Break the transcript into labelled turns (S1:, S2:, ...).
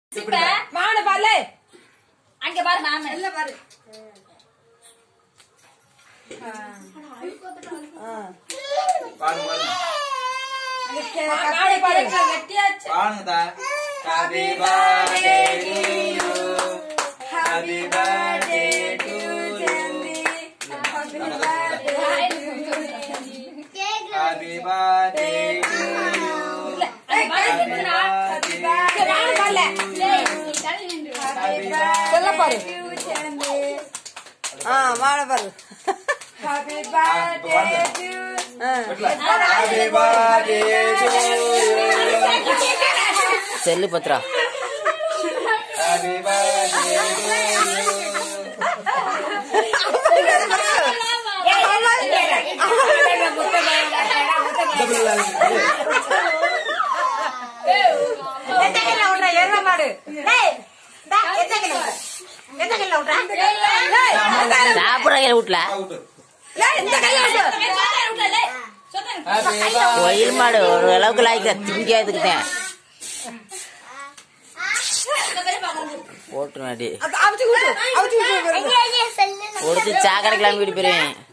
S1: இப்படி
S2: மாவன பாரு
S1: அங்க பாரு மாமன்
S2: இல்ல பாரு
S3: பாருங்க பாருங்க
S2: மாவன பாரு வெட்டியாச்சு
S3: பாருங்க தா happy birthday to you happy birthday to you happy birthday to you
S2: சொல்ல பாரு ஆ மாவன பாரு happy birthday to
S3: happy birthday to you
S4: செல்லு பத்ரா
S3: ஹாப்பி பர்த்டே டு யூ
S4: சாப்பிட வீட்டுல
S3: அவுட்
S4: ஒயில் மாடு ஒரு அளவுக்கு லாய்க்க திங்காதுக்கு தான் போட்டு நாடி ஒருத்தி சாக்கடை கிளம்பி போயிருவேன்